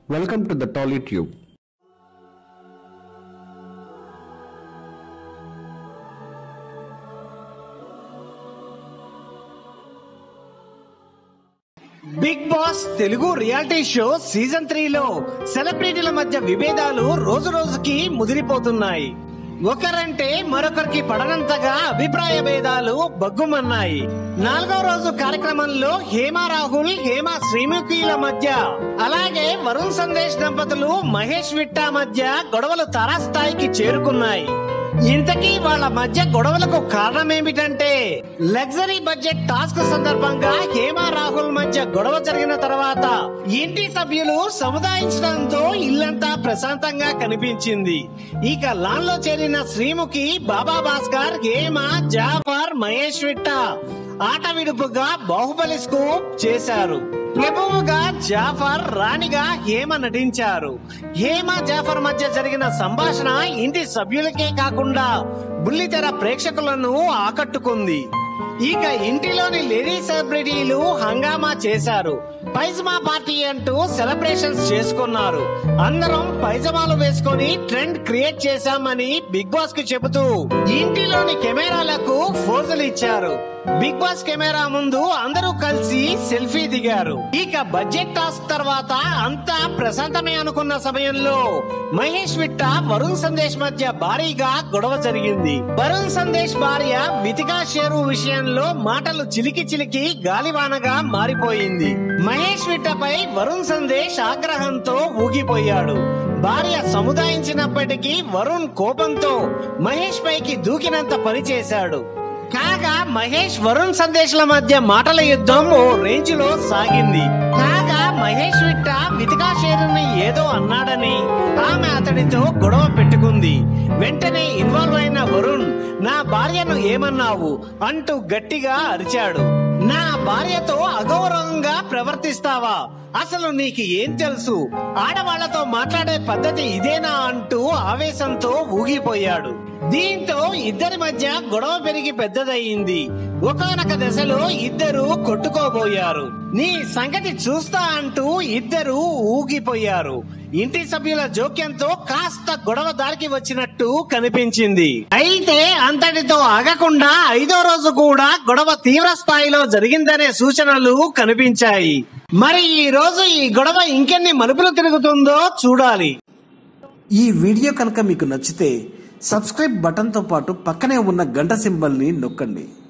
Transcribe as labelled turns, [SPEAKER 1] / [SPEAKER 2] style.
[SPEAKER 1] Welcome to the Tolly Tube.
[SPEAKER 2] Bigg Boss Telugu reality show season త్రీలో సెలబ్రిటీల మధ్య విభేదాలు రోజు రోజుకి ముదిరిపోతున్నాయి ఒకరంటే మరొకరికి పడనంతగా అభిప్రాయ భేదాలు బగ్గుమన్నాయి నాలుగో రోజు కార్యక్రమంలో హేమ రాహుల్ హేమ శ్రీముఖిల మధ్య అలాగే వరుణ్ సందేశ్ దంపతులు మహేష్ విట్టా మధ్య గొడవలు తారాస్థాయికి చేరుకున్నాయి ఇంతకీ వాళ్ళ మధ్య గొడవలకు కారణం ఏమిటంటే లగ్జరీ బడ్జెట్ టాస్క్ సందర్భంగా హేమ రాహుల్ మధ్య గొడవ జరిగిన తర్వాత ఇంటి సభ్యులు సముదాయించడంతో ఇల్లంతా ప్రశాంతంగా కనిపించింది ఇక లాన్ లో చేరిన శ్రీముఖి బాబా భాస్కర్ హేమ జాఫర్ మహేష్ విట్ట ఆట విడుపుగా బాహుబలి స్కూప్ చేశారు ప్రభువుగా జాఫర్ రాణిగా హేమ నటించారు హేమ జాఫర్ మధ్య జరిగిన సంభాషణ ఇంటి సభ్యులకే కాకుండా బుల్లితెర ప్రేక్షకులను ఆకట్టుకుంది ఇక ఇంటిలోని లేడీ సెలబ్రిటీలు హంగామా చేశారు పైజమా పార్టీ అంటూ సెలబ్రేషన్స్ చేసుకున్నారు అందరం పైజమాలు వేసుకొని ట్రెండ్ క్రియేట్ చేశామని బిగ్ బాస్ కి చెబుతూ ఇంటిలోని కెమెరాలకు ఫోజులు ఇచ్చారు బిగ్ బాస్ కెమెరా ముందు అందరూ కలిసి సెల్ఫీ దిగారు ఇక బడ్జెట్ టాస్క్ తర్వాత అంతా ప్రశాంతమే అనుకున్న సమయంలో మహేష్ విట్ట వరుణ్ సందేశ్ మధ్య భారీగా గొడవ జరిగింది వరుణ్ సందేశ్ భార్య వితికా షేరు విషయంలో మాటలు చిలికి చిలికి గాలివానగా మారిపోయింది మహేష్ విట్టపై వరుణ్ సందేశ్ ఆగ్రహంతో ఊగిపోయాడు భార్య సముదాయించినప్పటికీ వరుణ్ కోపంతో మహేష్ పైకి దూకినంత పని చేశాడు కాగా మహేష్ వరుణ్ సందేశ్ల మధ్య మాటల యుద్ధం ఓ రేంజ్ లో సాగింది కాగా మహేష్ విట్ట మితికా షేరుని ఏదో అన్నాడని ఆమె అతడితో గొడవ పెట్టుకుంది వెంటనే ఇన్వాల్వ్ అయిన వరుణ్ నా భార్యను ఏమన్నావు అంటూ గట్టిగా అరిచాడు నా భార్యతో అగౌరవంగా ప్రవర్తిస్తావా అసలు నీకు ఏం తెలుసు ఆడవాళ్లతో మాట్లాడే పద్ధతి ఇదేనా అంటూ ఆవేశంతో ఊగిపోయాడు దీంతో ఇద్దరి మధ్య గొడవ పెరిగి పెద్దదయ్యింది ఒకనొక దశలో ఇద్దరు కొట్టుకోబోయారు నీ సంగతి చూస్తా అంటూ ఇద్దరు ఊగిపోయారు ఇంటి సభ్యుల జోక్యంతో కాస్త గొడవ దారికి వచ్చినట్టు కనిపించింది అయితే అంతటితో ఆగకుండా ఐదో రోజు కూడా గొడవ తీవ్ర స్థాయిలో జరిగిందనే సూచనలు కనిపించాయి మరి ఈ రోజు ఈ గొడవ ఇంకెన్ని మలుపులు తిరుగుతుందో చూడాలి
[SPEAKER 3] ఈ వీడియో కనుక మీకు నచ్చితే సబ్స్క్రైబ్ బటన్తో పాటు పక్కనే ఉన్న గంట సింబల్ని నొక్కండి